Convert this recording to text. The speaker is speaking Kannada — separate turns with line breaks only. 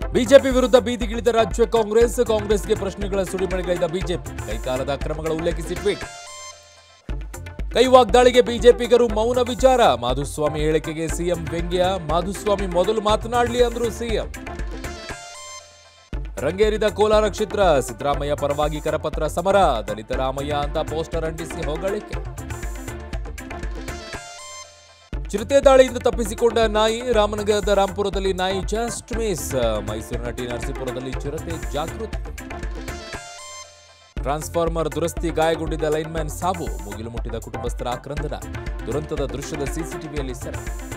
ಬಿಜೆಪಿ ವಿರುದ್ಧ ಬೀದಿಗಿಳಿದ ರಾಜ್ಯ ಕಾಂಗ್ರೆಸ್ ಕಾಂಗ್ರೆಸ್ಗೆ ಪ್ರಶ್ನೆಗಳ ಸುಳಿಮಳೆಗೈದ ಬಿಜೆಪಿ ಕೈಕಾಲದ ಅಕ್ರಮಗಳ ಉಲ್ಲೇಖಿಸಿ ಟ್ವೀಟ್ ಕೈ ವಾಗ್ದಾಳಿಗೆ ಬಿಜೆಪಿಗರು ಮೌನ ವಿಚಾರ ಮಾಧುಸ್ವಾಮಿ ಹೇಳಿಕೆಗೆ ಸಿಎಂ ವ್ಯಂಗ್ಯ ಮಾಧುಸ್ವಾಮಿ ಮೊದಲು ಮಾತನಾಡಲಿ ಅಂದ್ರು ಸಿಎಂ ರಂಗೇರಿದ ಕೋಲಾರ ಕ್ಷೇತ್ರ ಸಿದ್ದರಾಮಯ್ಯ ಪರವಾಗಿ ಕರಪತ್ರ ಸಮರ ದಲಿತ ರಾಮಯ್ಯ ಅಂತ ಪೋಸ್ಟರ್ ಅಂಟಿಸಿ ಹೊಗಳಿಕೆ ಚಿರತೆ ದಾಳಿಯಿಂದ ತಪ್ಪಿಸಿಕೊಂಡ ನಾಯಿ ರಾಮನಗರದ ರಾಂಪುರದಲ್ಲಿ ನಾಯಿ ಜಸ್ಟ್ ಮಿಸ್ ಮೈಸೂರಿನ ಟಿ ನರಸೀಪುರದಲ್ಲಿ ಚಿರತೆ ಜಾಗೃತಿ ಟ್ರಾನ್ಸ್ಫಾರ್ಮರ್ ದುರಸ್ತಿ ಗಾಯಗೊಂಡಿದ್ದ ಲೈನ್ಮ್ಯಾನ್ ಸಾವು ಮುಗಿಲು ಮುಟ್ಟಿದ ಕುಟುಂಬಸ್ಥರ ಆಕ್ರಂದನ ದುರಂತದ ದೃಶ್ಯದ ಸಿಸಿಟಿವಿಯಲ್ಲಿ ಸೆರೆ